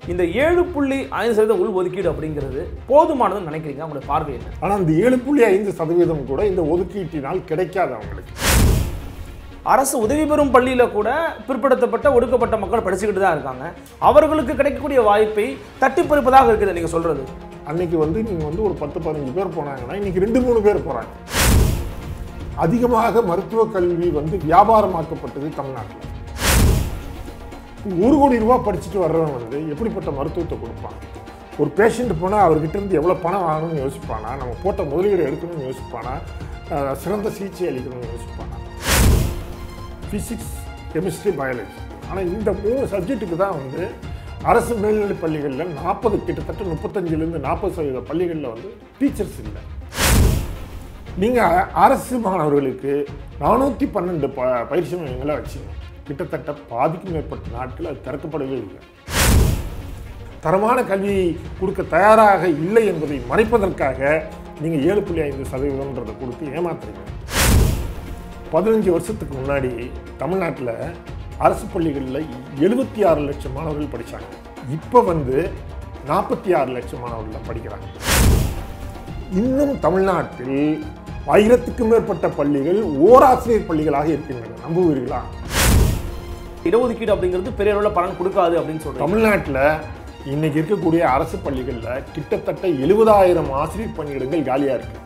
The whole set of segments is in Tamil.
இந்த ஏழு புள்ளி ஐந்து சதவீத உள் ஒதுக்கீடு அப்படிங்கிறது போதுமானதுன்னு நினைக்கிறீங்க உங்களுடைய பார்வை என்ன ஆனால் இந்த ஏழு புள்ளி ஐந்து சதவீதம் கூட இந்த ஒதுக்கீட்டினால் கிடைக்காது அவங்களுக்கு அரசு உதவி பெறும் பள்ளியில கூட பிற்படுத்தப்பட்ட ஒடுக்கப்பட்ட மக்கள் படிச்சுக்கிட்டு தான் இருக்காங்க அவர்களுக்கு கிடைக்கக்கூடிய வாய்ப்பை தட்டி பறிப்பதாக இருக்குது நீங்க சொல்றது அன்னைக்கு வந்து நீங்கள் வந்து ஒரு பத்து பதினஞ்சு பேர் போனாங்கன்னா இன்னைக்கு ரெண்டு மூணு பேர் போகிறாங்க அதிகமாக மருத்துவ கல்வி வந்து வியாபாரமாக்கப்பட்டது தமிழ்நாட்டில் ஒரு கோடி ரூபாய் படிச்சுட்டு வர்றவன் வந்து எப்படிப்பட்ட மருத்துவத்தை கொடுப்பான் ஒரு பேஷண்ட் போனால் அவர்கிட்ட இருந்து எவ்வளோ பணம் வாங்கணும்னு யோசிப்பானா நம்ம போட்ட முதலீடு எடுக்கணும்னு யோசிப்பானா அஹ் சிறந்த சிகிச்சை அளிக்கணும்னு யோசிப்பானா ஃபிசிக்ஸ் கெமிஸ்ட்ரி பயாலஜி ஆனால் இந்த மூணு சப்ஜெக்ட்டுக்கு தான் வந்து அரசு மேல்நிலைப் பள்ளிகளில் நாற்பது கிட்டத்தட்ட முப்பத்தஞ்சிலேருந்து நாற்பது சதவீத பள்ளிகளில் வந்து டீச்சர்ஸ் இல்லை நீங்கள் அரசு மாணவர்களுக்கு நானூற்றி பன்னெண்டு ப பயிற்சி மையங்களை வச்சிங்க கிட்டத்தட்ட பாதிக்கும் மேற்பட்ட நாட்கள் அது திறக்கப்படவே இல்லை தரமான கல்வி கொடுக்க தயாராக இல்லை என்பதை மறைப்பதற்காக நீங்கள் ஏழு புள்ளி ஐந்து சதவீதம்ன்றதை கொடுத்து ஏமாத்துறீங்க பதினஞ்சு வருஷத்துக்கு முன்னாடி தமிழ்நாட்டில் அரசு பள்ளிகளில் எழுபத்தி ஆறு லட்சம் மாணவர்கள் படித்தாங்க இப்போ வந்து நாற்பத்தி ஆறு லட்சம் மாணவர்கள் தான் படிக்கிறாங்க இன்னும் தமிழ்நாட்டில் ஆயிரத்துக்கும் மேற்பட்ட பள்ளிகள் ஓராசிரியர் பள்ளிகளாக இருக்கின்றன நம்புவீர்களா இடஒதுக்கீடு அப்படிங்கிறது பெரிய அளவில் பலன் கொடுக்காது அப்படின்னு சொல்றீங்க தமிழ்நாட்டில் இன்னைக்கு இருக்கக்கூடிய அரசு பள்ளிகளில் கிட்டத்தட்ட எழுபதாயிரம் ஆசிரியர் பணியிடங்கள் காலியாக இருக்கு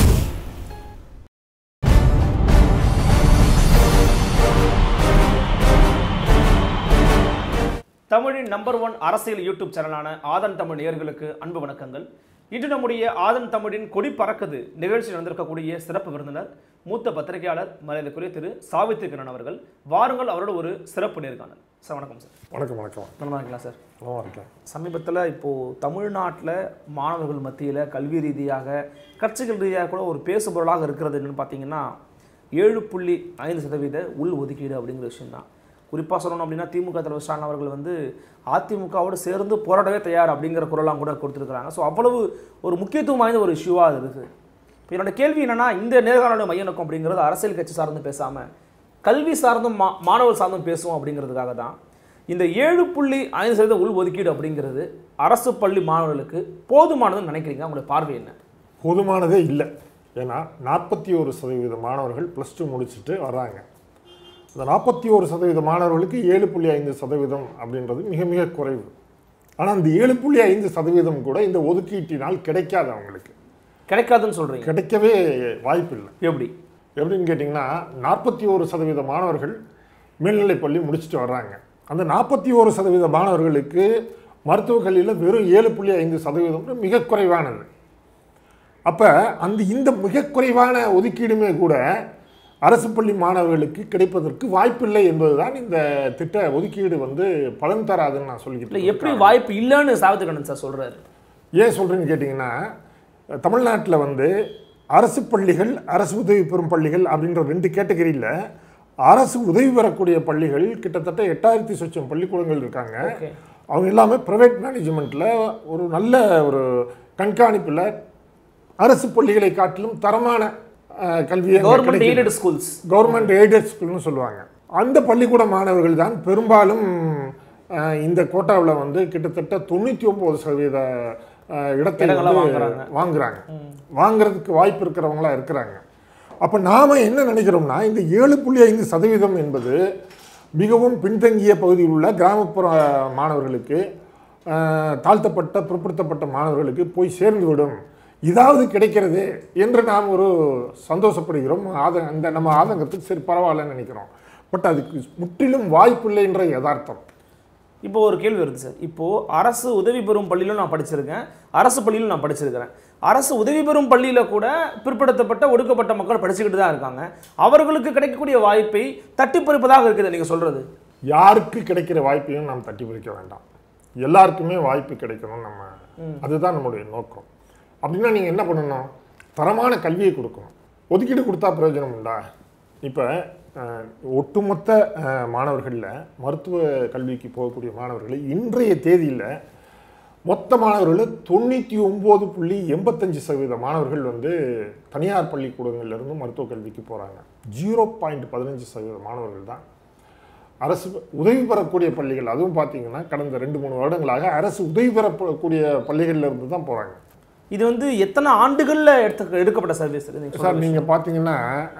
தமிழின் நம்பர் ஒன் அரசியல் யூடியூப் சேனலான ஆதன் தமிழ் நேயர்களுக்கு அன்பு வணக்கங்கள் இன்று நம்முடைய ஆதன் தமிழின் கொடி பறக்குது நிகழ்ச்சி நடந்திருக்கக்கூடிய சிறப்பு விருந்தினர் மூத்த பத்திரிகையாளர் மரியாதைக்குரிய திரு சாவித்ரி கிரண் அவர்கள் வாருங்கள் அவரோட ஒரு சிறப்பு நேர்காணல் சார் வணக்கம் சார் வணக்கம் வணக்கம் நல்லா இருக்கீங்களா சார் நல்லா இருக்கேன் சமீபத்தில் இப்போது தமிழ்நாட்டில் மாணவர்கள் மத்தியில் கல்வி ரீதியாக கட்சிகள் ரீதியாக கூட ஒரு பேசுபொருளாக இருக்கிறது என்னன்னு பார்த்தீங்கன்னா ஏழு புள்ளி ஐந்து சதவீத உள் ஒதுக்கீடு அப்படிங்கிற விஷயம் தான் குறிப்பாக சொல்லணும் அப்படின்னா திமுக தலைவர் ஸ்டாலின் அவர்கள் வந்து அதிமுகவோடு சேர்ந்து போராடவே தயார் அப்படிங்கிற குரலாம் கூட கொடுத்துருக்குறாங்க ஸோ அவ்வளவு ஒரு முக்கியத்துவம் வாய்ந்த ஒரு இஷ்யூவாக அது இருக்குது இப்போ என்னோட கேள்வி என்னன்னா இந்த நேர்காணலுடைய மைய நோக்கம் அப்படிங்கிறது அரசியல் கட்சி சார்ந்து பேசாமல் கல்வி சார்ந்தும் மா மாணவர் சார்ந்தும் பேசுவோம் அப்படிங்கிறதுக்காக தான் இந்த ஏழு புள்ளி ஐந்து சதவீத உள் ஒதுக்கீடு அப்படிங்கிறது அரசு பள்ளி மாணவர்களுக்கு போதுமானதுன்னு நினைக்கிறீங்க உங்களுடைய பார்வை என்ன போதுமானதே இல்லை ஏன்னா நாற்பத்தி ஒரு சதவீத மாணவர்கள் ப்ளஸ் டூ முடிச்சுட்டு வர்றாங்க அந்த நாற்பத்தி ஒரு சதவீத மாணவர்களுக்கு ஏழு புள்ளி ஐந்து சதவீதம் அப்படின்றது மிக மிக குறைவு ஆனால் அந்த ஏழு புள்ளி ஐந்து சதவீதம் கூட இந்த ஒதுக்கீட்டினால் கிடைக்காது அவங்களுக்கு கிடைக்காதுன்னு சொல்றீங்க கிடைக்கவே வாய்ப்பில்லை எப்படி எப்படின்னு கேட்டிங்கன்னா நாற்பத்தி ஒரு சதவீத மாணவர்கள் மேல்நிலைப் பள்ளி முடிச்சுட்டு வர்றாங்க அந்த நாற்பத்தி ஒரு சதவீத மாணவர்களுக்கு மருத்துவக் கல்வியில் வெறும் ஏழு புள்ளி ஐந்து சதவீதம் மிக குறைவானது அப்போ அந்த இந்த மிக குறைவான ஒதுக்கீடுமே கூட அரசு பள்ளி மாணவர்களுக்கு கிடைப்பதற்கு வாய்ப்பில்லை என்பதுதான் இந்த திட்ட ஒதுக்கீடு வந்து பலன் தராதுன்னு நான் இல்லை சொல்லிக்கிட்டு எப்படி வாய்ப்பு இல்லைன்னு சாவித்ரி கண்ணன் சார் சொல்றாரு ஏன் சொல்கிறேன்னு கேட்டிங்கன்னா தமிழ்நாட்டில் வந்து அரசு பள்ளிகள் அரசு உதவி பெறும் பள்ளிகள் அப்படின்ற ரெண்டு கேட்டகரியில் அரசு உதவி பெறக்கூடிய பள்ளிகள் கிட்டத்தட்ட எட்டாயிரத்தி சொச்சம் பள்ளிக்கூடங்கள் இருக்காங்க ஓகே அவங்க எல்லாமே ப்ரைவேட் மேனேஜ்மெண்ட்டில் ஒரு நல்ல ஒரு கண்காணிப்பில் அரசு பள்ளிகளை காட்டிலும் தரமான அஹ், கல்வியை அங்க கவர்மெண்ட் கிடைக்குது. எய்டட் ஸ்கூல்ஸ் கவர்மெண்ட் எய்டட் ஸ்கூல்னு சொல்லுவாங்க அந்த பள்ளிக்கூட மாணவர்கள் தான் பெரும்பாலும் அஹ், இந்த கோட்டாவில் வந்து கிட்டத்தட்ட தொண்ணூற்றி ஒம்பது சதவீத அஹ், இடத்தை இடங்களை வந்து வாங்குறாங்க. வாங்குறாங்க வாங்குறதுக்கு வாய்ப்பு இருக்கிறவங்களா இருக்கிறாங்க அப்போ நாம் என்ன நினைக்கிறோம்னா இந்த ஏழு புள்ளி ஐந்து சதவீதம் என்பது மிகவும் பின்தங்கிய பகுதியில் உள்ள கிராமப்புற மாணவர்களுக்கு அஹ், தாழ்த்தப்பட்ட பிற்படுத்தப்பட்ட மாணவர்களுக்கு போய் சேர்ந்து விடும் இதாவது கிடைக்கிறது என்று நாம் ஒரு சந்தோஷப்படுகிறோம் ஆத அந்த நம்ம ஆதங்கத்துக்கு சரி பரவாயில்லன்னு நினைக்கிறோம் பட் அதுக்கு முற்றிலும் வாய்ப்பில்லை என்ற யதார்த்தம் இப்போ ஒரு கேள்வி வருது சார் இப்போ அரசு உதவி பெறும் பள்ளியிலும் நான் படிச்சிருக்கேன் அரசு பள்ளியிலும் நான் படிச்சிருக்கிறேன் அரசு உதவி பெறும் பள்ளியில கூட பிற்படுத்தப்பட்ட ஒடுக்கப்பட்ட மக்கள் படிச்சுக்கிட்டு தான் இருக்காங்க அவர்களுக்கு கிடைக்கக்கூடிய வாய்ப்பை தட்டி பறிப்பதாக இருக்குது நீங்க சொல்றது யாருக்கு கிடைக்கிற வாய்ப்பையும் நாம் தட்டி பறிக்க வேண்டாம் எல்லாருக்குமே வாய்ப்பு கிடைக்கணும் நம்ம அதுதான் நம்முடைய நோக்கம் அப்படின்னா நீங்கள் என்ன பண்ணணும் தரமான கல்வியை கொடுக்கணும் ஒதுக்கீடு கொடுத்தா பிரயோஜனம் உண்டா இப்போ ஒட்டுமொத்த அஹ், மாணவர்களில் மருத்துவ கல்விக்கு போகக்கூடிய மாணவர்கள் இன்றைய தேதியில் மொத்த மாணவர்கள் தொண்ணூற்றி ஒம்பது புள்ளி எண்பத்தஞ்சு சதவீத மாணவர்கள் வந்து தனியார் பள்ளிக்கூடங்கள்லேருந்து மருத்துவ கல்விக்கு போகிறாங்க ஜீரோ பாயிண்ட் பதினஞ்சு சதவீத மாணவர்கள் தான் அரசு உதவி பெறக்கூடிய பள்ளிகள் அதுவும் பார்த்தீங்கன்னா கடந்த ரெண்டு மூணு வருடங்களாக அரசு உதவி பெறக்கூடிய பள்ளிகள்ல இருந்து தான் போகிறாங்க இது வந்து எத்தனை ஆண்டுகள்ல எடுத்த எடுக்கப்பட்ட சர்வீஸ் நீங்க சார் நீங்கள் பார்த்தீங்கன்னா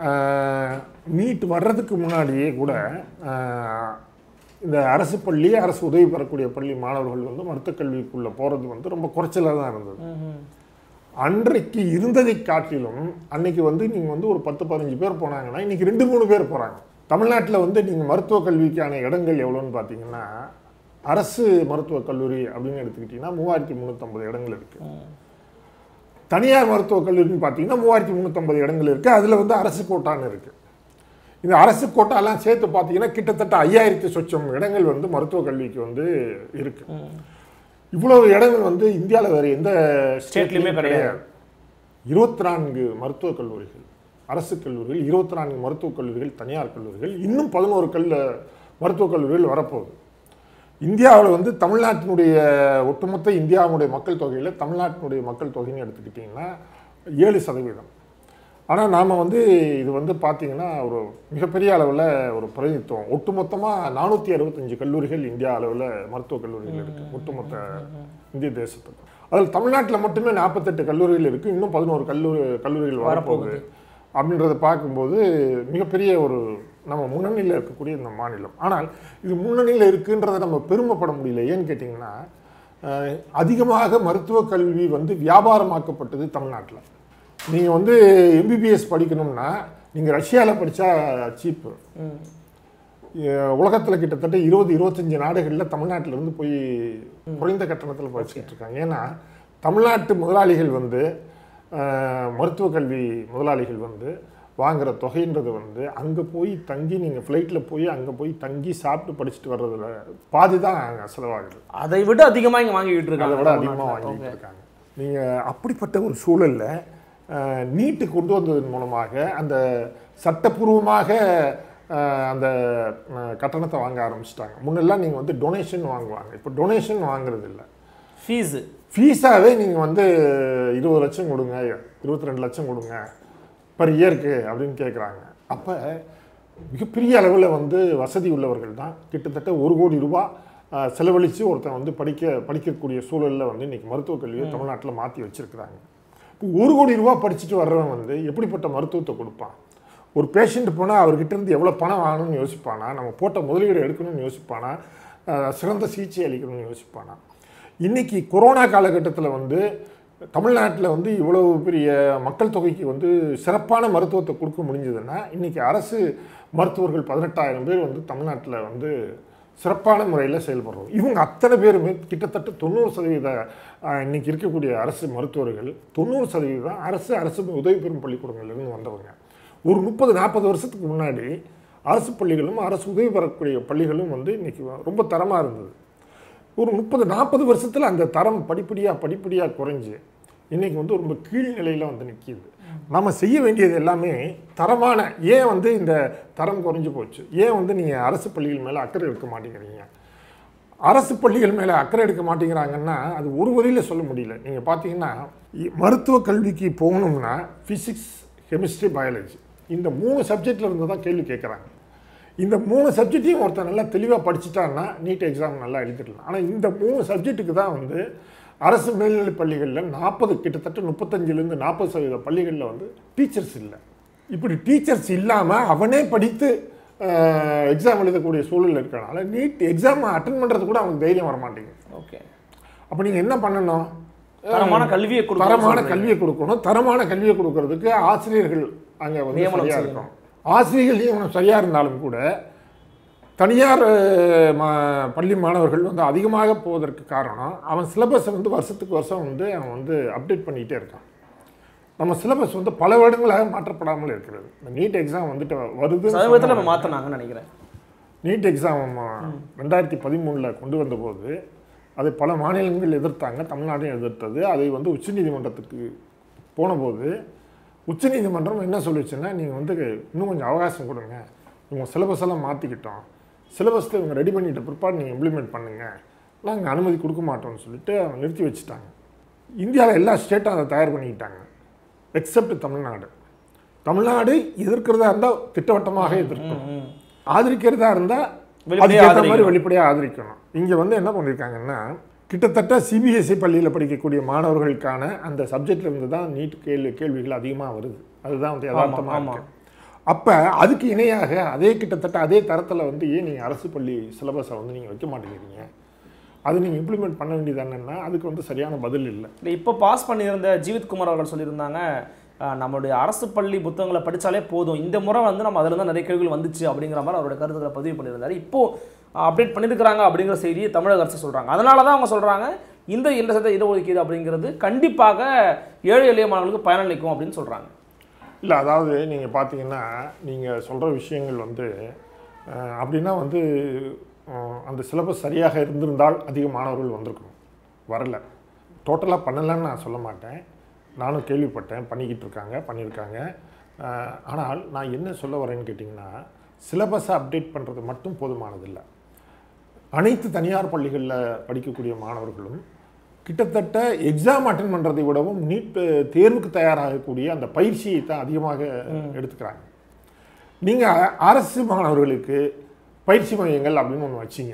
நீட் வர்றதுக்கு முன்னாடியே கூட ஆஹ், இந்த அரசு பள்ளி அரசு உதவி பெறக்கூடிய பள்ளி மாணவர்கள் வந்து மருத்துவக் கல்விக்குள்ளே போகிறது வந்து ரொம்ப குறைச்சலாக தான் இருந்தது அன்றைக்கு இருந்ததை காட்டிலும் அன்னைக்கு வந்து நீங்கள் வந்து ஒரு பத்து பதினஞ்சு பேர் போனாங்கன்னா இன்னைக்கு ரெண்டு மூணு பேர் போகிறாங்க தமிழ்நாட்டில் வந்து நீங்கள் மருத்துவக் கல்விக்கான இடங்கள் எவ்வளோன்னு பார்த்தீங்கன்னா அரசு மருத்துவக் கல்லூரி அப்படின்னு எடுத்துக்கிட்டிங்கன்னா மூவாயிரத்தி முந்நூற்றம்பது இடங்கள் இருக்குது தனியார் மருத்துவக் கல்லூரின்னு பார்த்தீங்கன்னா மூவாயிரத்தி முந்நூற்றம்பது இடங்கள் இருக்குது அதில் வந்து அரசு கோட்டான்னு இருக்குது இந்த அரசு கோட்டாலாம் சேர்த்து பார்த்தீங்கன்னா கிட்டத்தட்ட ஐயாயிரத்தி சொச்சம் இடங்கள் வந்து மருத்துவக் கல்விக்கு வந்து இருக்குது இவ்வளவு இடங்கள் வந்து இந்தியாவில் வேறு எந்த ஸ்டேட்லையுமே கிடையாது இருபத்தி நான்கு மருத்துவக் கல்லூரிகள் அரசு கல்லூரிகள் இருபத்தி நான்கு மருத்துவக் கல்லூரிகள் தனியார் கல்லூரிகள் இன்னும் பதினோரு கல் மருத்துவக் கல்லூரிகள் வரப்போகுது இந்தியாவில் வந்து தமிழ்நாட்டினுடைய ஒட்டுமொத்த இந்தியாவுடைய மக்கள் தொகையில் தமிழ்நாட்டினுடைய மக்கள் தொகைன்னு எடுத்துக்கிட்டிங்கன்னா ஏழு சதவீதம் ஆனால் நாம் வந்து இது வந்து பார்த்தீங்கன்னா ஒரு மிகப்பெரிய அளவில் ஒரு பிரதிநிதித்துவம் ஒட்டுமொத்தமாக நானூற்றி அறுபத்தஞ்சு கல்லூரிகள் இந்தியா அளவில் மருத்துவக் கல்லூரிகள் இருக்குது ஒட்டுமொத்த இந்திய தேசத்துக்கு அதில் தமிழ்நாட்டில் மட்டுமே நாற்பத்தெட்டு கல்லூரிகள் இருக்குது இன்னும் பதினோரு கல்லூரி கல்லூரிகள் வரப்போகுது அப்படின்றத பார்க்கும்போது மிகப்பெரிய ஒரு நம்ம முன்னணியில் இருக்கக்கூடிய இந்த மாநிலம் ஆனால் இது முன்னணியில் இருக்குன்றதை நம்ம பெருமைப்பட முடியல ஏன்னு கேட்டிங்கன்னா அஹ், அதிகமாக மருத்துவ கல்வி வந்து வியாபாரமாக்கப்பட்டது தமிழ்நாட்டில் நீங்கள் வந்து எம்பிபிஎஸ் படிக்கணும்னா நீங்கள் ரஷ்யாவில் படித்தா சீப்பு உலகத்தில் கிட்டத்தட்ட இருபது இருபத்தஞ்சு நாடுகளில் தமிழ்நாட்டுல இருந்து போய் குறைந்த கட்டணத்தில் படிச்சுக்கிட்டு இருக்காங்க ஏன்னா தமிழ்நாட்டு முதலாளிகள் வந்து அஹ், மருத்துவ கல்வி முதலாளிகள் வந்து வாங்குற தொகைன்றது வந்து அங்கே போய் தங்கி நீங்கள் ஃப்ளைட்டில் போய் அங்கே போய் தங்கி சாப்பிட்டு படிச்சுட்டு வர்றதுல பாதி தான் அங்கே செலவாகுது அதை விட அதிகமா இங்க வாங்கிட்டு அதை இருக்காங்க விட அதிகமாக வாங்கிட்டு இருக்காங்க நீங்கள் அப்படிப்பட்ட ஒரு சூழல்ல அஹ், நீட்டு கொண்டு வந்ததன் மூலமாக அந்த சட்டப்பூர்வமாக அஹ், அந்த அஹ், கட்டணத்தை வாங்க ஆரம்பிச்சிட்டாங்க முன்னெல்லாம் நீங்கள் வந்து டொனேஷன் வாங்குவாங்க இப்போ டொனேஷன் வாங்குறது இல்லை ஃபீஸ் ஃபீஸாகவே நீங்கள் வந்து இருபது லட்சம் கொடுங்க இருபத்தி ரெண்டு லட்சம் கொடுங்க பர் இயருக்கு அப்படின்னு கேட்குறாங்க அப்போ மிகப்பெரிய அளவில் வந்து வசதி உள்ளவர்கள் தான் கிட்டத்தட்ட ஒரு கோடி ரூபாய் அஹ், செலவழித்து ஒருத்தன் வந்து படிக்க படிக்கக்கூடிய சூழலில் வந்து இன்றைக்கி மருத்துவக் கல்வியை தமிழ்நாட்டில் மாற்றி வச்சுருக்கிறாங்க இப்போ ஒரு கோடி ரூபாய் படிச்சுட்டு வர்றவன் வந்து எப்படிப்பட்ட மருத்துவத்தை கொடுப்பான் ஒரு பேஷண்ட் போனால் அவர்கிட்ட இருந்து எவ்வளோ பணம் வாங்கணும்னு யோசிப்பானா நம்ம போட்ட முதலீடு எடுக்கணும்னு யோசிப்பானா அஹ், சிறந்த சிகிச்சை அளிக்கணும்னு யோசிப்பானா இன்னைக்கு கொரோனா காலகட்டத்தில் வந்து தமிழ்நாட்டில் வந்து இவ்வளவு பெரிய மக்கள் தொகைக்கு வந்து சிறப்பான மருத்துவத்தை கொடுக்க முடிஞ்சதுன்னா இன்னைக்கு அரசு மருத்துவர்கள் பதினெட்டாயிரம் பேர் வந்து தமிழ்நாட்டில் வந்து சிறப்பான முறையில் செயல்படுறோம் இவங்க அத்தனை பேருமே கிட்டத்தட்ட தொண்ணூறு சதவீத ஆஹ், இன்னைக்கு இருக்கக்கூடிய அரசு மருத்துவர்கள் தொண்ணூறு சதவீதம் அரசு அரசு உதவி பெறும் பள்ளிக்கூடங்கள்லேருந்து வந்தவங்க ஒரு முப்பது நாற்பது வருஷத்துக்கு முன்னாடி அரசு பள்ளிகளும் அரசு உதவி பெறக்கூடிய பள்ளிகளும் வந்து இன்னைக்கு ரொம்ப தரமாக இருந்தது ஒரு முப்பது நாற்பது வருஷத்தில் அந்த தரம் படிப்படியாக படிப்படியாக குறைஞ்சு இன்னைக்கு வந்து ரொம்ப கீழ்நிலையில் வந்து நிற்கிது நம்ம செய்ய வேண்டியது எல்லாமே தரமான ஏன் வந்து இந்த தரம் குறைஞ்சு போச்சு ஏன் வந்து நீங்கள் அரசு பள்ளிகள் மேலே அக்கறை எடுக்க மாட்டேங்கிறீங்க அரசு பள்ளிகள் மேலே அக்கறை எடுக்க மாட்டேங்கிறாங்கன்னா அது ஒரு வரியில் சொல்ல முடியல நீங்கள் பார்த்தீங்கன்னா இ- மருத்துவ கல்விக்கு போகணும்னா ஃபிசிக்ஸ் கெமிஸ்ட்ரி பயாலஜி இந்த மூணு சப்ஜெக்டில் இருந்து தான் கேள்வி கேட்குறாங்க இந்த மூணு சப்ஜெக்டையும் ஒருத்தன் நல்லா தெளிவாக படிச்சுட்டான்னா நீட் எக்ஸாம் நல்லா எழுதிடலாம் ஆனால் இந்த மூணு சப்ஜெக்ட்டுக்கு தான் வந்து அரசு மேல்நிலைப் பள்ளிகளில் நாற்பது கிட்டத்தட்ட முப்பத்தஞ்சிலேருந்து நாற்பது சதவீத பள்ளிகளில் வந்து டீச்சர்ஸ் இல்லை இப்படி டீச்சர்ஸ் இல்லாமல் அவனே படித்து எக்ஸாம் எழுதக்கூடிய சூழல் இருக்கனால நீட் எக்ஸாம் அட்டன் பண்ணுறது கூட அவனுக்கு தைரியம் வர மாட்டேங்குது ஓகே அப்போ நீங்கள் என்ன பண்ணணும் தரமான கல்வியை கொடுக்கணும் தரமான சொல்றீங்க. கல்வியை கொடுக்கணும் தரமான கல்வியை கொடுக்கறதுக்கு ஆசிரியர்கள் அங்கே வந்து நியமனம் சரியா செய்யணும். இருக்கும் ஆசிரியர்கள் நியமனம் சரியாக இருந்தாலும் கூட தனியார் அஹ், ம- பள்ளி மாணவர்கள் வந்து அதிகமாக போவதற்கு காரணம் அவன் சிலபஸை வந்து வருஷத்துக்கு வருஷம் வந்து அவன் வந்து அப்டேட் பண்ணிக்கிட்டே இருக்கான் நம்ம சிலபஸ் வந்து பல வருடங்களாக மாற்றப்படாமல் இருக்கிறது இந்த நீட் எக்ஸாம் வந்துட்டு வருது சமீபத்தில் நம்ம மாற்றினாங்கன்னு நினைக்கிறேன் நீட் எக்ஸாம் ரெண்டாயிரத்தி பதிமூணில் கொண்டு வந்தபோது அதை பல மாநிலங்கள் எதிர்த்தாங்க தமிழ்நாடும் எதிர்த்தது அதை வந்து உச்சநீதிமன்றத்துக்கு போனபோது உச்சநீதிமன்றம் என்ன சொல்லிச்சுன்னா நீங்கள் வந்து இன்னும் கொஞ்சம் அவகாசம் கொடுங்க இவங்க சிலபஸ் எல்லாம் மாற்றிக்கிட்டோம் சிலபஸில் இவங்க ரெடி பண்ணிட்ட பிற்பாடு நீங்கள் இம்ப்ளிமெண்ட் பண்ணுங்கள் நாங்கள் அனுமதி கொடுக்க மாட்டோம்னு சொல்லிட்டு அவங்க நிறுத்தி வச்சுட்டாங்க இந்தியாவில் எல்லா ஸ்டேட்டும் அதை தயார் பண்ணிக்கிட்டாங்க எக்ஸப்ட் தமிழ்நாடு தமிழ்நாடு எதிர்க்கிறதா இருந்தால் திட்டவட்டமாக எதிர்க்கணும் ஆதரிக்கிறதா இருந்தால் வெளிப்படையா அதுக்கேற்ற மாதிரி ஆதரிக்கணும். வெளிப்படையாக ஆதரிக்கணும் இங்கே வந்து என்ன பண்ணியிருக்காங்கன்னா கிட்டத்தட்ட சிபிஎஸ்சி பள்ளியில் படிக்கக்கூடிய மாணவர்களுக்கான அந்த சப்ஜெக்ட்ல இருந்து தான் நீட் கேள்வி கேள்விகள் அதிகமாக வருது அதுதான் வந்து யதார்த்தமாக ஆமா. இருக்கு அப்போ அதுக்கு இணையாக அதே கிட்டத்தட்ட அதே தரத்தில் வந்து ஏன் நீங்கள் அரசு பள்ளி சிலபஸை வந்து நீங்கள் வைக்க மாட்டேங்கிறீங்க அது நீங்கள் இம்ப்ளிமெண்ட் பண்ண வேண்டியது என்னன்னா அதுக்கு வந்து சரியான பதில் இல்லை இல்லை இப்போ பாஸ் பண்ணியிருந்த ஜீவித் குமார் அவர்கள் சொல்லியிருந்தாங்க அஹ், நம்மளுடைய அரசு பள்ளி புத்தகங்களை படித்தாலே போதும் இந்த முறை வந்து நம்ம அதில் தான் நிறைய கேள்விகள் வந்துச்சு அப்படிங்கிற மாதிரி அவரோட கருத்துக்களை பதிவு பண்ணியிருந்தாரு இப்போ அப்டேட் பண்ணியிருக்கிறாங்க அப்படிங்கிற செய்தியை தமிழக அரசு சொல்கிறாங்க அதனால தான் அவங்க சொல்கிறாங்க இந்த இரண்டு சதவீத இடஒதுக்கீடு அப்படிங்கிறது கண்டிப்பாக ஏழை எளிய மாணவர்களுக்கு பயனளிக்கும் அப்படின்னு சொல்கிறாங்க இல்லை அதாவது நீங்கள் பார்த்தீங்கன்னா நீங்கள் சொல்கிற விஷயங்கள் வந்து அஹ், அப்படின்னா வந்து அஹ், அந்த சிலபஸ் சரியாக இருந்திருந்தால் அதிக மாணவர்கள் வந்திருக்கணும் வரல டோட்டலாக பண்ணலைன்னு நான் சொல்ல மாட்டேன் நானும் கேள்விப்பட்டேன் பண்ணிக்கிட்டு இருக்காங்க பண்ணியிருக்காங்க அஹ், ஆனால் நான் என்ன சொல்ல வரேன்னு கேட்டிங்கன்னா சிலபஸை அப்டேட் பண்ணுறது மட்டும் போதுமானதில்லை அனைத்து தனியார் பள்ளிகளில் படிக்கக்கூடிய மாணவர்களும் கிட்டத்தட்ட எக்ஸாம் அட்டன் பண்ணுறதை விடவும் நீட் தேர்வுக்கு தயாராகக்கூடிய அந்த பயிற்சியை தான் அதிகமாக எடுத்துக்கிறாங்க நீங்கள் அரசு மாணவர்களுக்கு பயிற்சி மையங்கள் அப்படின்னு ஒன்று வச்சிங்க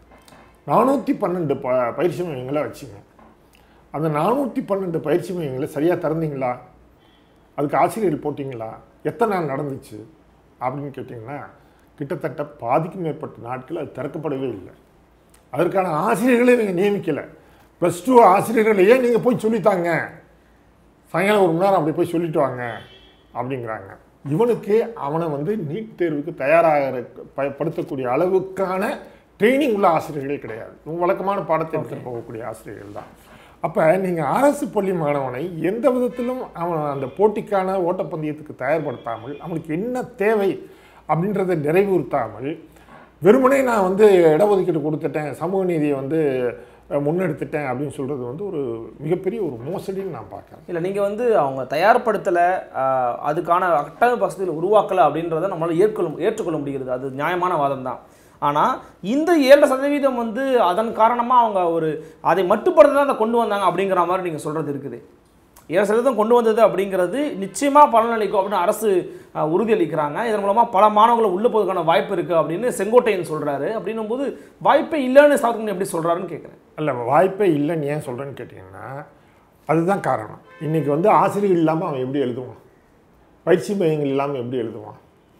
நானூற்றி பன்னெண்டு ப பயிற்சி மையங்களை வச்சிங்க அந்த நானூற்றி பன்னெண்டு பயிற்சி மையங்களை சரியாக திறந்தீங்களா அதுக்கு ஆசிரியர் போட்டிங்களா எத்தனை நாள் நடந்துச்சு அப்படின்னு கேட்டிங்கன்னா கிட்டத்தட்ட பாதிக்கும் மேற்பட்ட நாட்கள் அது திறக்கப்படவே இல்லை அதற்கான ஆசிரியர்களை நீங்கள் நியமிக்கலை ப்ளஸ் டூ ஆசிரியர்களையே நீங்கள் போய் சொல்லித்தாங்க சாயங்காலம் ஒரு மணி நேரம் அப்படி போய் சொல்லிட்டு வாங்க அப்படிங்கிறாங்க இவனுக்கு அவனை வந்து நீட் தேர்வுக்கு தயாராக ப- படுத்தக்கூடிய அளவுக்கான ட்ரைனிங் உள்ள ஆசிரியர்கள் கிடையாது இவங்க வழக்கமான பாடத்தை எடுத்துட்டு போகக்கூடிய ஆசிரியர்கள் தான் அப்போ நீங்கள் அரசு பள்ளி மாணவனை எந்த விதத்திலும் அவன் அந்த போட்டிக்கான ஓட்டப்பந்தயத்துக்கு தயார்படுத்தாமல் அவனுக்கு என்ன தேவை அப்படின்றத நிறைவுறுத்தாமல் வெறுமனே நான் வந்து இடஒதுக்கீடு கொடுத்துட்டேன் சமூக நீதியை வந்து அஹ், முன்னெடுத்துட்டேன் அப்படின்னு சொல்கிறது வந்து ஒரு மிகப்பெரிய ஒரு மோசடின்னு நான் பார்க்குறேன் இல்லை நீங்கள் வந்து அவங்க தயார்படுத்தலை அதுக்கான கட்டமைப்பு வசதிகள் உருவாக்கலை அப்படின்றத நம்மளால் ஏற்கொள்ள ஏற்றுக்கொள்ள முடிகிறது அது நியாயமான வாதம் தான் ஆனால் இந்த ஏழு சதவீதம் வந்து அதன் காரணமாக அவங்க ஒரு அதை மட்டுப்படுத்த தான் அதை கொண்டு வந்தாங்க அப்படிங்கிற மாதிரி நீங்கள் சொல்கிறது இருக்குது ஏழு சதவீதம் கொண்டு வந்தது அப்படிங்கிறது நிச்சயமாக பலனளிக்கும் அப்படின்னு அரசு அஹ், உறுதியளிக்கிறாங்க இதன் மூலமாக பல மாணவர்கள் உள்ள போவதற்கான வாய்ப்பு இருக்குது அப்படின்னு செங்கோட்டையன் சொல்கிறாரு அப்படின்னும் போது வாய்ப்பே இல்லைன்னு சாப்பிட்டு எப்படி சொல்கிறாருன்னு கேட்குறேன் அல்ல வாய்ப்பே இல்லைன்னு ஏன் சொல்கிறேன்னு கேட்டிங்கன்னா அதுதான் காரணம் இன்றைக்கி வந்து ஆசிரியர் இல்லாமல் அவன் எப்படி எழுதுவான் பயிற்சி மையங்கள் இல்லாமல் எப்படி எழுதுவான்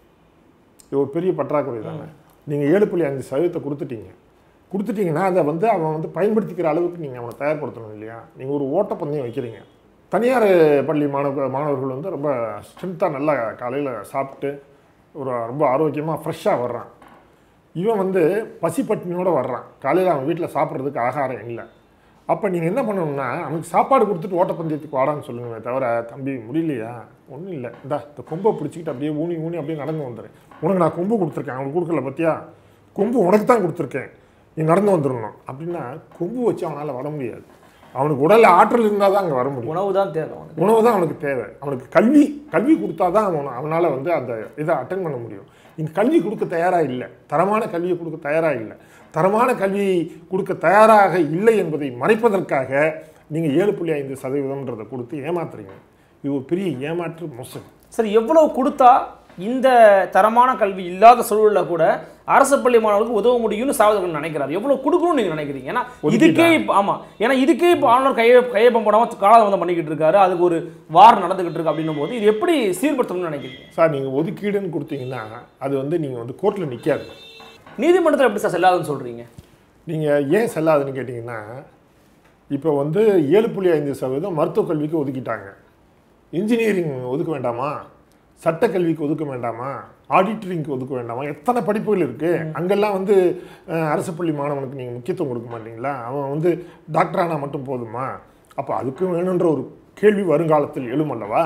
இது ஒரு பெரிய பற்றாக்குறை தானே நீங்கள் ஏழு புள்ளி அஞ்சு சதவீதத்தை கொடுத்துட்டீங்க கொடுத்துட்டீங்கன்னா அதை வந்து அவன் வந்து பயன்படுத்திக்கிற அளவுக்கு நீங்கள் அவனை தயார்படுத்தணும் இல்லையா நீங்கள் ஒரு ஓட்டப்பந்தயம் வைக்கிறீங்க தனியார் பள்ளி மாணவ மாணவர்கள் வந்து ரொம்ப ஸ்ட்ரென்த்தாக நல்லா காலையில் சாப்பிட்டு ஒரு ரொம்ப ஆரோக்கியமாக ஃப்ரெஷ்ஷாக வர்றான் இவன் வந்து பசி பட்டினியோட வர்றான் காலையில் அவன் வீட்டில் சாப்பிட்றதுக்கு ஆகாரம் இல்லை அப்போ நீங்கள் என்ன பண்ணணும்னா அவனுக்கு சாப்பாடு கொடுத்துட்டு ஓட்டப்பந்தயத்துக்கு வாடான்னு சொல்லுங்க தவிர தம்பி முடியலையா ஒன்றும் இல்லை இந்தா இந்த கொம்பை பிடிச்சிக்கிட்டு அப்படியே ஊனி ஊனி அப்படியே நடந்து வந்துடுறேன் உனக்கு நான் கொம்பு கொடுத்துருக்கேன் அவனுக்கு கொடுக்கல பார்த்தியா கொம்பு உனக்கு தான் கொடுத்துருக்கேன் நீ நடந்து வந்துடணும் அப்படின்னா கொம்பு வச்சு அவனால் வர முடியாது அவனுக்கு உடல் ஆற்றல் இருந்தால் தான் அங்கே வர முடியும் உணவு தான் தேவை அவனுக்கு உணவு தான் அவனுக்கு தேவை அவனுக்கு கல்வி கல்வி கொடுத்தா தான் அவன் அவனால் வந்து அந்த இதை அட்டன் பண்ண முடியும் இங்கே கல்வி கொடுக்க தயாராக இல்லை தரமான கல்வியை கொடுக்க தயாராக இல்லை தரமான கல்வி கொடுக்க தயாராக இல்லை என்பதை மறைப்பதற்காக நீங்கள் ஏழு புள்ளி ஐந்து சதவீதம்ன்றதை கொடுத்து ஏமாத்துறீங்க இது ஒரு பெரிய ஏமாற்று மோசடி சரி எவ்வளவு கொடுத்தா இந்த தரமான கல்வி இல்லாத சூழலில் கூட அரசு பள்ளி மாணவர்களுக்கு உதவ முடியும்னு சாவதர்கள் நினைக்கிறார் எவ்வளவு கொடுக்கணும்னு நீங்க நினைக்கிறீங்க ஏன்னா இதுக்கே இப்போ ஆமா ஏன்னா இதுக்கே இப்போ ஆளுநர் கைய கையொப்பம் போடாம காலதாமதம் பண்ணிக்கிட்டு இருக்காரு அதுக்கு ஒரு வார் நடந்துகிட்டு இருக்கு அப்படின்னும் போது இது எப்படி சீர்படுத்தணும்னு நினைக்கிறீங்க சார் நீங்கள் ஒதுக்கீடுன்னு கொடுத்தீங்கன்னா அது வந்து நீங்கள் வந்து கோர்ட்டில் நிற்காது நீதிமன்றத்தில் எப்படி சார் செல்லாதுன்னு சொல்றீங்க நீங்கள் ஏன் செல்லாதுன்னு கேட்டிங்கன்னா இப்போ வந்து ஏழு புள்ளி ஐந்து சதவீதம் மருத்துவக் கல்விக்கு ஒதுக்கிட்டாங்க இன்ஜினியரிங் ஒதுக்க வேண்டாமா சட்டக்கல்விக்கு ஒதுக்க வேண்டாமா ஆடிட்டரிங்க்கு ஒதுக்க வேண்டாமா எத்தனை படிப்புகள் இருக்குது அங்கெல்லாம் வந்து அஹ், அரசு பள்ளி மாணவனுக்கு நீங்கள் முக்கியத்துவம் கொடுக்க மாட்டீங்களா அவன் வந்து டாக்டரானா மட்டும் போதுமா அப்போ அதுக்கும் வேணுன்ற ஒரு கேள்வி வருங்காலத்தில் எழுமல்லவா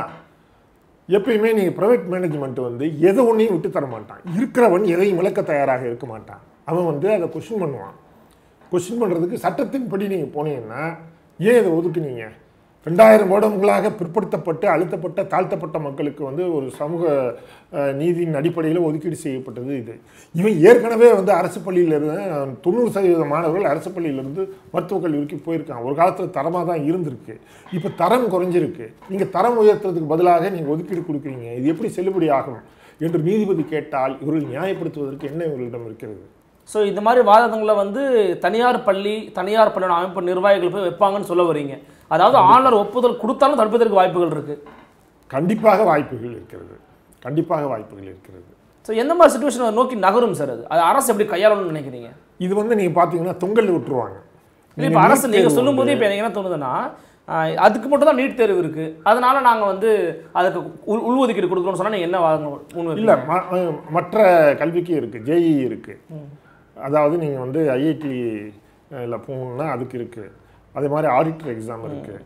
எப்பயுமே நீங்கள் ப்ரைவேட் மேனேஜ்மெண்ட் வந்து எதை ஒன்றையும் விட்டு தர மாட்டான் இருக்கிறவன் எதையும் இழக்க தயாராக இருக்க மாட்டான் அவன் வந்து அதை கொஷின் பண்ணுவான் கொஷின் பண்ணுறதுக்கு சட்டத்தின்படி நீங்கள் போனீங்கன்னா ஏன் இதை ஒதுக்குனீங்க ரெண்டாயிரம் வருடங்களாக பிற்படுத்தப்பட்டு அழுத்தப்பட்ட தாழ்த்தப்பட்ட மக்களுக்கு வந்து ஒரு சமூக அஹ், நீதியின் அடிப்படையில் ஒதுக்கீடு செய்யப்பட்டது இது இவன் ஏற்கனவே வந்து அரசு பள்ளியிலிருந்து தொண்ணூறு சதவீத மாணவர்கள் அரசு பள்ளியிலிருந்து மருத்துவக் கல்லூரிக்கு போயிருக்காங்க ஒரு காலத்தில் தரமாக தான் இருந்திருக்கு இப்போ தரம் குறைஞ்சிருக்கு நீங்கள் தரம் உயர்த்துறதுக்கு பதிலாக நீங்கள் ஒதுக்கீடு கொடுக்குறீங்க இது எப்படி செல்லுபடி ஆகும் என்று நீதிபதி கேட்டால் இவர்கள் நியாயப்படுத்துவதற்கு என்ன இவர்களிடம் இருக்கிறது ஸோ இந்த மாதிரி வாதங்களை வந்து தனியார் பள்ளி தனியார் பள்ளி அமைப்பு நிர்வாகிகள் போய் வைப்பாங்கன்னு சொல்ல வரீங்க அதாவது ஆளுநர் ஒப்புதல் கொடுத்தாலும் தடுப்பதற்கு வாய்ப்புகள் இருக்கு கண்டிப்பாக வாய்ப்புகள் இருக்கிறது கண்டிப்பாக வாய்ப்புகள் இருக்கிறது ஸோ எந்த மாதிரி சுச்சுவேஷனை நோக்கி நகரும் சார் அது அது அரசு எப்படி கையாளணும்னு நினைக்கிறீங்க இது வந்து நீங்கள் பார்த்தீங்கன்னா தொங்கல் விட்டுருவாங்க இல்லை இப்போ அரசு நீங்கள் சொல்லும்போது இப்போ எனக்கு என்ன தோணுதுன்னா ஆஹ், அதுக்கு மட்டும் தான் நீட் தேர்வு இருக்கு அதனால நாங்கள் வந்து அதுக்கு உள் உள்ஒதுக்கீடு கொடுக்குறோம்னு சொன்னால் நீங்கள் என்ன வாதம் முன் இல்லை மற்ற கல்விக்கு இருக்குது ஜேஇ இருக்குது அதாவது நீங்கள் வந்து ஐஐடி இல்லை போகணுன்னா அதுக்கு இருக்குது அதே மாதிரி ஆடிட்டர் எக்ஸாம் இருக்குது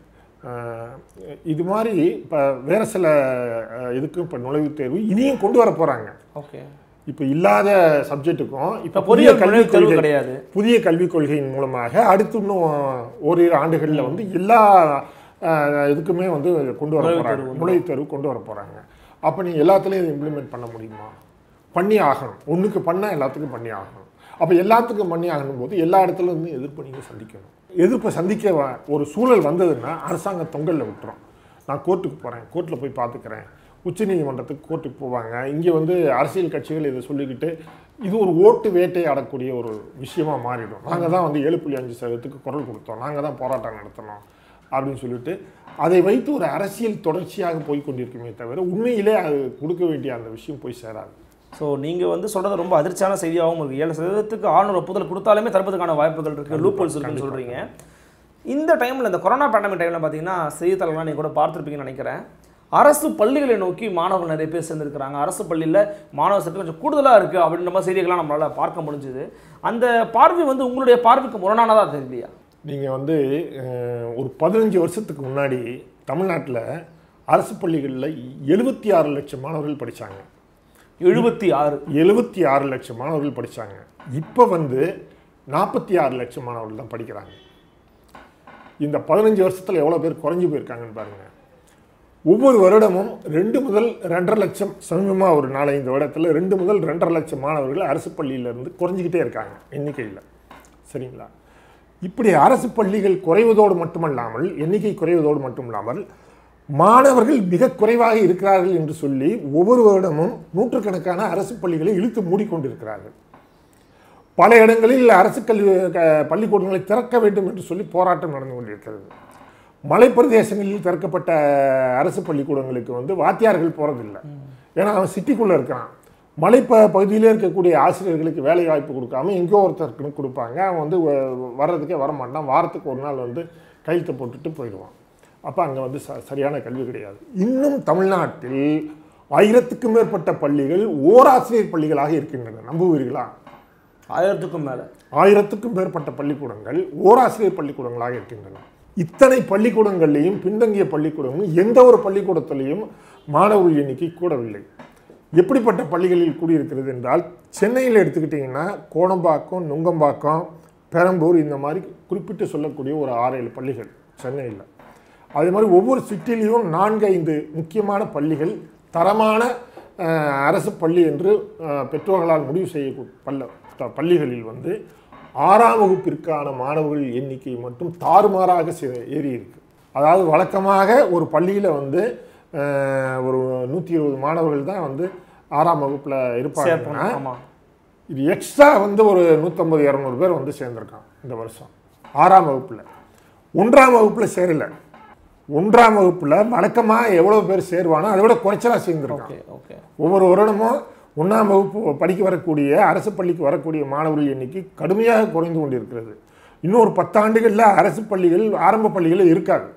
இது மாதிரி இப்போ வேறு சில அஹ், இதுக்கும் இப்போ நுழைவுத் தேர்வு இனியும் கொண்டு வர போகிறாங்க ஓகே இப்போ இல்லாத சப்ஜெக்ட்டுக்கும் இப்போ இப்போ புதிய பொறியியல் கல்விக் நுழைவுத் தேர்வு கொள்கை கிடையாது புதிய கல்விக் கொள்கையின் மூலமாக அடுத்து இன்னும் ஓரிரு ஆண்டுகளில் வந்து எல்லா அஹ், இதுக்குமே வந்து கொண்டு வர போகிறாங்க நுழைவுத் தேர்வு கொண்டு வர போகிறாங்க அப்போ நீ எல்லாத்துலேயும் இதை இம்ப்ளிமெண்ட் பண்ண முடியுமா பண்ணி ஆகணும் ஒன்றுக்கு பண்ணால் எல்லாத்துக்கும் பண்ணி ஆகணும் அப்போ எல்லாத்துக்கும் பண்ணி ஆகணும் போது எல்லா இடத்துல இருந்து எதிர்ப்பு நீங்கள் சந்திக்கணும் எதிர்ப்பை சந்திக்க வ- ஒரு சூழல் வந்ததுன்னா அரசாங்கம் தொங்கலில் விட்டுரும் நான் கோர்ட்டுக்கு போகிறேன் கோர்ட்டில் போய் பார்த்துக்கிறேன் உச்சநீதிமன்றத்துக்கு கோர்ட்டுக்கு போவாங்க இங்கே வந்து அரசியல் கட்சிகள் இதை சொல்லிக்கிட்டு இது ஒரு ஓட்டு வேட்டை ஆடக்கூடிய ஒரு விஷயமா மாறிடும் நாங்கள் தான் வந்து ஏழு புள்ளி அஞ்சு சதவீதத்துக்கு குரல் கொடுத்தோம் நாங்கள் தான் போராட்டம் நடத்தினோம் அப்படின்னு சொல்லிட்டு அதை வைத்து ஒரு அரசியல் தொடர்ச்சியாக போய் கொண்டிருக்குமே தவிர உண்மையிலே அது கொடுக்க வேண்டிய அந்த விஷயம் போய் சேராது ஸோ நீங்கள் வந்து சொல்கிறது ரொம்ப அதிர்ச்சியான செய்தியாகவும் இருக்குது ஏழு சதவீதத்துக்கு ஆளுநர் ஒப்புதல் கொடுத்தாலுமே தடுப்பதற்கான வாய்ப்புகள் இருக்குது லூப் ஹோல்ஸ் இருக்குன்னு சொல்கிறீங்க இந்த டைமில் இந்த கொரோனா பேண்டமிக் டைமில் பார்த்தீங்கன்னா செய்தித்தாளெலாம் நீங்கள் கூட பார்த்துருப்பீங்கன்னு நினைக்கிறேன் அரசு பள்ளிகளை நோக்கி மாணவர்கள் நிறைய பேர் சேர்ந்துருக்கிறாங்க அரசு பள்ளியில் மாணவர் சேர்த்து கொஞ்சம் கூடுதலாக இருக்குது அப்படின்ற மாதிரி செய்திகள்லாம் நம்மளால் பார்க்க முடிஞ்சுது அந்த பார்வை வந்து உங்களுடைய பார்வைக்கு முரணானதாக தெரியலையா நீங்கள் வந்து அஹ், ஒரு பதினஞ்சு வருஷத்துக்கு முன்னாடி தமிழ்நாட்டில் அரசு பள்ளிகளில் எழுபத்தி ஆறு லட்சம் மாணவர்கள் படித்தாங்க எழுபத்தி ஆறு எழுபத்தி ஆறு லட்சம் மாணவர்கள் படித்தாங்க இப்போ வந்து நாற்பத்தி ஆறு லட்சம் மாணவர்கள் தான் படிக்கிறாங்க இந்த பதினஞ்சு வருஷத்தில் எவ்வளோ பேர் குறைஞ்சு போயிருக்காங்கன்னு பாருங்கள் ஒவ்வொரு வருடமும் ரெண்டு முதல் ரெண்டரை லட்சம் சமீபமாக ஒரு நாலஞ்சு வருடத்தில் ரெண்டு முதல் ரெண்டரை லட்சம் மாணவர்கள் அரசு பள்ளியிலேருந்து குறைஞ்சிக்கிட்டே இருக்காங்க எண்ணிக்கையில் சரிங்களா இப்படி அரசு பள்ளிகள் குறைவதோடு மட்டுமல்லாமல் எண்ணிக்கை குறைவதோடு மட்டுமில்லாமல் மாணவர்கள் மிக குறைவாக இருக்கிறார்கள் என்று சொல்லி ஒவ்வொரு வருடமும் நூற்றுக்கணக்கான அரசு பள்ளிகளை இழுத்து மூடிக்கொண்டிருக்கிறார்கள் பல இடங்களில் அரசு கல்வி க- பள்ளிக்கூடங்களை திறக்க வேண்டும் என்று சொல்லி போராட்டம் நடந்து கொண்டிருக்கிறது மலைப்பிரதேசங்களில் திறக்கப்பட்ட அரசு பள்ளிக்கூடங்களுக்கு வந்து வாத்தியார்கள் போகிறதில்ல ஏன்னா அவன் சிட்டிக்குள்ளே இருக்கிறான் மலைப்ப பகுதியிலே இருக்கக்கூடிய ஆசிரியர்களுக்கு வேலை வாய்ப்பு கொடுக்காம எங்கேயோ ஒருத்தருக்கு கொடுப்பாங்க அவன் வந்து வ- வர்றதுக்கே வரமாட்டான் வாரத்துக்கு ஒரு நாள் வந்து கையெழுத்து போட்டுட்டு போயிடுவான் அப்போ அங்கே வந்து ச சரியான கல்வி கிடையாது இன்னும் தமிழ்நாட்டில் ஆயிரத்துக்கும் மேற்பட்ட பள்ளிகள் ஓராசிரியர் பள்ளிகளாக இருக்கின்றன நம்புவீர்களா ஆயிரத்துக்கும் மேலே ஆயிரத்துக்கும் மேற்பட்ட பள்ளிக்கூடங்கள் ஓராசிரியர் பள்ளிக்கூடங்களாக இருக்கின்றன இத்தனை பள்ளிக்கூடங்கள்லையும் பின்தங்கிய பள்ளிக்கூடங்களும் எந்த ஒரு பள்ளிக்கூடத்திலையும் மாணவர்கள் எண்ணிக்கை கூடவில்லை எப்படிப்பட்ட பள்ளிகளில் கூடியிருக்கிறது என்றால் சென்னையில் எடுத்துக்கிட்டிங்கன்னா கோடம்பாக்கம் நுங்கம்பாக்கம் பெரம்பூர் இந்த மாதிரி குறிப்பிட்டு சொல்லக்கூடிய ஒரு ஆறு ஏழு பள்ளிகள் சென்னையில் அதே மாதிரி ஒவ்வொரு சிட்டிலையும் நான்கு ஐந்து முக்கியமான பள்ளிகள் தரமான அஹ், அரசு பள்ளி என்று அஹ், பெற்றோர்களால் முடிவு செய்ய பள்ள த- பள்ளிகளில் வந்து ஆறாம் வகுப்பிற்கான மாணவர்கள் எண்ணிக்கை மட்டும் தாறுமாறாக சி- ஏறி இருக்கு அதாவது வழக்கமாக ஒரு பள்ளியில் வந்து அஹ், ஒரு நூற்றி இருபது மாணவர்கள் தான் வந்து ஆறாம் வகுப்பில் இருப்பாங்க சேர்ப்போம் ஆமாம் இது எக்ஸ்ட்ரா வந்து ஒரு நூற்றம்பது இரநூறு பேர் வந்து சேர்ந்துருக்கான் இந்த வருஷம் ஆறாம் வகுப்பில் ஒன்றாம் வகுப்பில் சேரல ஒன்றாம் வகுப்பில் வழக்கமாக எவ்வளோ பேர் சேருவானோ அதை விட குறைச்சலாக சேர்ந்துருக்கான் ஓகே ஓகே ஒவ்வொரு வருடமும் ஒன்றாம் வகுப்பு படிக்க வரக்கூடிய அரசு பள்ளிக்கு வரக்கூடிய மாணவர்கள் எண்ணிக்கை கடுமையாக குறைந்து கொண்டிருக்கிறது இன்னொரு பத்தாண்டுகளில் அரசு பள்ளிகள் ஆரம்ப பள்ளிகள் இருக்காது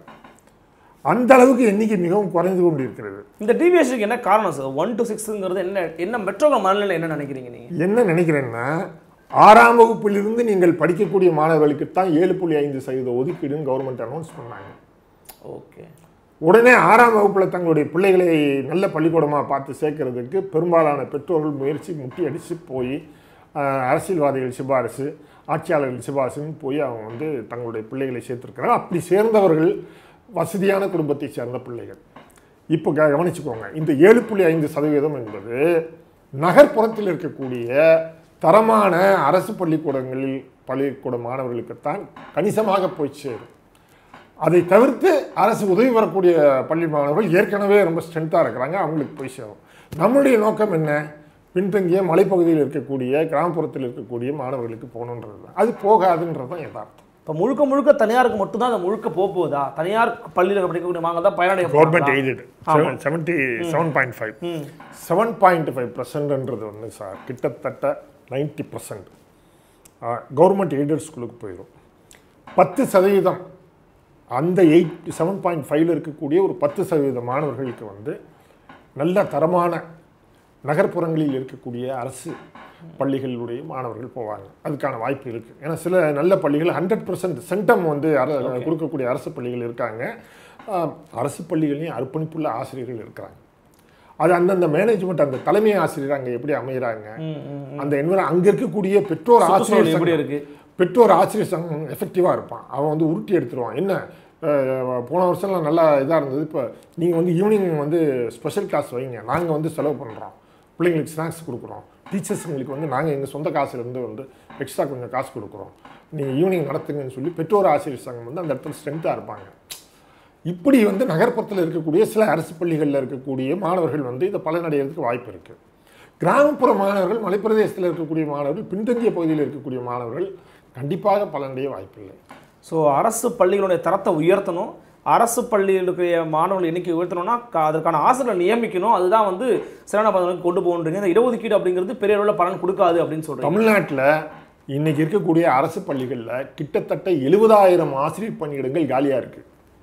அந்த அளவுக்கு எண்ணிக்கை மிகவும் குறைந்து கொண்டிருக்கிறது இந்த டிவிஎஸ்க்கு என்ன காரணம் சார் ஒன் டு சிக்ஸுங்கிறது என்ன என்ன மெட்ரோக மனநிலை என்ன நினைக்கிறீங்க நீங்கள் என்ன நினைக்கிறேன்னா ஆறாம் வகுப்பிலிருந்து நீங்கள் படிக்கக்கூடிய மாணவர்களுக்குத்தான் ஏழு புள்ளி ஐந்து சதவீத ஒதுக்கீடுன்னு கவர்மெண்ட் அனௌன்ஸ் பண்ணாங்க ஓகே உடனே ஆறாம் வகுப்பில் தங்களுடைய பிள்ளைகளை நல்ல பள்ளிக்கூடமாக பார்த்து சேர்க்கறதுக்கு பெரும்பாலான பெற்றோர்கள் முயற்சி முட்டி அடித்து போய் ஆஹ், அரசியல்வாதிகள் சிபாரிசு ஆட்சியாளர்கள் சிபாரிசுன்னு போய் அவங்க வந்து தங்களுடைய பிள்ளைகளை சேர்த்துருக்கிறாங்க அப்படி சேர்ந்தவர்கள் வசதியான குடும்பத்தை சேர்ந்த பிள்ளைகள் இப்போ க கவனிச்சுக்கோங்க இந்த ஏழு புள்ளி ஐந்து சதவீதம் என்பது நகர்ப்புறத்தில் இருக்கக்கூடிய தரமான அரசு பள்ளிக்கூடங்களில் பள்ளிக்கூட மாணவர்களுக்குத்தான் கணிசமாக போய் சேரும் அதை தவிர்த்து அரசு உதவி வரக்கூடிய பள்ளி மாணவர்கள் ஏற்கனவே ரொம்ப ஸ்ட்ரென்த்தாக இருக்கிறாங்க அவங்களுக்கு போய் சேரும் நம்மளுடைய நோக்கம் என்ன பின்தங்கிய மலைப்பகுதியில் இருக்கக்கூடிய கிராமப்புறத்தில் இருக்கக்கூடிய மாணவர்களுக்கு போகணுன்றது தான் அது போகாதுன்றது தான் யதார்த்தம் இப்போ முழுக்க முழுக்க தனியாருக்கு மட்டும்தான் அந்த முழுக்க போக போகுதா தனியார் பள்ளியில் படிக்கக்கூடிய மாணவர்கள் தான் பயனடைய கவர்மெண்ட் போறாங்களா? Aided seventy seven point five ம் செவன் பாயிண்ட் ஃபைவ் பர்சன்ட்ன்றது வந்து சார் கிட்டத்தட்ட நைன்ட்டி பர்சன்ட் கவர்மெண்ட் எய்டட் ஸ்கூலுக்கு போயிடும் பத்து சதவீதம் அந்த எயிட் செவன் பாயிண்ட் ஃபைவ்ல இருக்கக்கூடிய ஒரு பத்து சதவீத மாணவர்களுக்கு வந்து நல்ல தரமான நகர்ப்புறங்களில் இருக்கக்கூடிய அரசு பள்ளிகளுடைய மாணவர்கள் போவாங்க அதுக்கான வாய்ப்பு இருக்குது ஏன்னா சில நல்ல பள்ளிகள் ஹண்ட்ரட் பர்சன்ட் சென்டம் வந்து அர கொடுக்கக்கூடிய அரசு பள்ளிகள் இருக்காங்க ஆஹ், அரசு பள்ளிகளையும் அர்ப்பணிப்புள்ள ஆசிரியர்கள் இருக்கிறாங்க அது அந்தந்த மேனேஜ்மெண்ட் அந்த தலைமை ஆசிரியர் அங்கே எப்படி அமைகிறாங்க ம், ம். அந்த என்வர அங்கே இருக்கக்கூடிய பெற்றோர் சுற்றுச்சூழல் ஆசிரியர் எப்படி சங்கம் இருக்கு பெற்றோர் ஆசிரியர் சங்கம் எஃபெக்டிவாக இருப்பான் அவன் வந்து உருட்டி எடுத்துருவான் என்ன அஹ், போன வருஷம்லாம் நல்லா இதாக இருந்தது இப்போ நீங்கள் வந்து ஈவினிங் வந்து ஸ்பெஷல் கிளாஸ் வைங்க நாங்கள் வந்து செலவு பண்ணுறோம் பிள்ளைங்களுக்கு ஸ்நாக்ஸ் கொடுக்குறோம் டீச்சர்ஸுங்களுக்கு வந்து நாங்கள் எங்கள் சொந்த காசுலேருந்து வந்து எக்ஸ்ட்ரா கொஞ்சம் காசு கொடுக்குறோம் நீங்கள் ஈவினிங் நடத்துங்கன்னு சொல்லி பெற்றோர் ஆசிரியர் சங்கம் வந்து அந்த இடத்துல ஸ்ட்ரென்த்தாக இருப்பாங்க இப்படி வந்து நகர்ப்புறத்தில் இருக்கக்கூடிய சில அரசு பள்ளிகளில் இருக்கக்கூடிய மாணவர்கள் வந்து இதை பலனடைகிறதுக்கு வாய்ப்பு இருக்குது கிராமப்புற மாணவர்கள் மலைப்பிரதேசத்தில் இருக்கக்கூடிய மாணவர்கள் பின்தங்கிய பகுதியில் இருக்கக்கூடிய மாணவர்கள் கண்டிப்பாக பலனடைய வாய்ப்பில்லை ஸோ அரசு பள்ளிகளுடைய தரத்தை உயர்த்தணும் அரசு பள்ளியில் இருக்கிற மாணவர்கள் எண்ணிக்கை உயர்த்தணும்னா க- அதற்கான ஆசிரியரை நியமிக்கணும் அதுதான் வந்து சிறந்த பதவிக்கு கொண்டு போகணுன்றீங்க இந்த இடஒதுக்கீடு அப்படிங்கிறது பெரிய அளவில் பலன் கொடுக்காது அப்படின்னு சொல்றீங்க தமிழ்நாட்டில் இன்னைக்கு இருக்கக்கூடிய அரசு பள்ளிகளில் கிட்டத்தட்ட எழுபதாயிரம் ஆசிரியர் பணியிடங்கள் காலியாக இருக்குது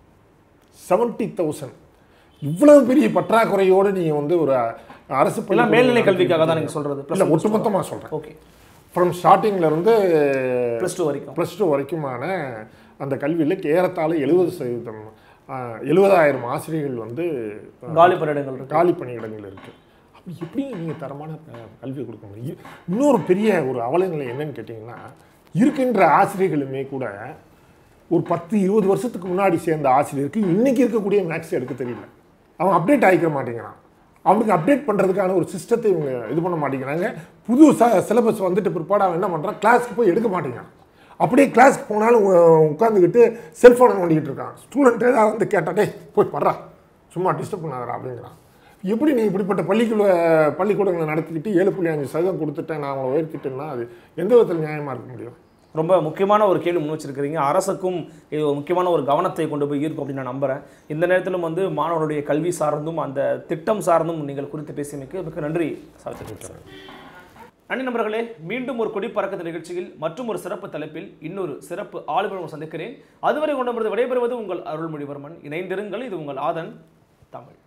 செவன்ட்டி தௌசண்ட் இவ்வளவு பெரிய பற்றாக்குறையோடு நீங்கள் வந்து ஒரு அரசு பள்ளி எல்லாம் மேல்நிலை கல்விக்காக தான் நீங்க சொல்றது இல்லை ஒட்டுமொத்தமாக சொல்கிறேன் ஓகே ஃப்ரம் ஸ்டார்டிங்ல இருந்து ப்ளஸ் டூ வரைக்கும் ப்ளஸ் டூ வரைக்குமான அந்த கல்வியில் ஏறத்தாழ எழுபது சதவீதம் எழுபதாயிரம் ஆசிரியர்கள் வந்து அஹ், காலி பணியிடங்கள் இருக்கு காலி பணியிடங்கள் இருக்கு அப்படி எப்படி நீங்கள் தரமான அஹ், கல்வி கொடுக்க முடியும் இன்னொரு பெரிய ஒரு அவலநிலை என்னன்னு கேட்டிங்கன்னா இருக்கின்ற ஆசிரியர்களுமே கூட ஒரு பத்து இருபது வருஷத்துக்கு முன்னாடி சேர்ந்த ஆசிரியருக்கு இன்னைக்கு இருக்கக்கூடிய மேக்ஸ் எடுக்க தெரியல அவன் அப்டேட் ஆகிக்க மாட்டேங்கிறான் அவனுக்கு அப்டேட் பண்ணுறதுக்கான ஒரு சிஸ்டத்தை இவங்க இது பண்ண மாட்டேங்கிறாங்க புது ச சிலபஸ் வந்துட்டு பிற்பாடு அவன் என்ன பண்ணுறான் கிளாஸ்க்கு போய் எடுக்க மாட்டேங்கிறான் அப்படியே கிளாஸ்க்கு போனாலும் உ- உட்காந்துக்கிட்டு செல்ஃபோனை நோண்டிக்கிட்டு இருக்கான் ஸ்டூடெண்ட் ஏதாவது வந்து கேட்டாட்டே போய் படுறா சும்மா டிஸ்டர்ப் பண்ணாதடா அப்படிங்கிறான் எப்படி நீ இப்படிப்பட்ட பள்ளிக்குள்ள பள்ளிக்கூடங்களை நடத்திக்கிட்டு ஏழு புள்ளி அஞ்சு சதவீதம் கொடுத்துட்டேன் நான் அவங்களை உயர்த்திட்டேன்னா அது எந்த விதத்தில் நியாயமாக இருக்க முடியும் ரொம்ப முக்கியமான ஒரு கேள்வி முன் வச்சிருக்கிறீங்க அரசுக்கும் இது ஒரு முக்கியமான ஒரு கவனத்தை கொண்டு போய் ஈர்க்கும் அப்படின்னு நான் நம்புறேன் இந்த நேரத்திலும் வந்து மாணவருடைய கல்வி சார்ந்தும் அந்த திட்டம் சார்ந்தும் நீங்கள் குறித்து பேசியமைக்கு மிக்க நன்றி சாவித்திரி சார் நன்றி நண்பர்களே மீண்டும் ஒரு கொடி பறக்கத்து நிகழ்ச்சியில் மற்றும் ஒரு சிறப்பு தலைப்பில் இன்னொரு சிறப்பு ஆளுநர் சந்திக்கிறேன் அதுவரை கொண்டு விடைபெறுவது உங்கள் அருள்மொழிவர்மன் இணைந்திருங்கள் இது உங்கள் ஆதன் தமிழ்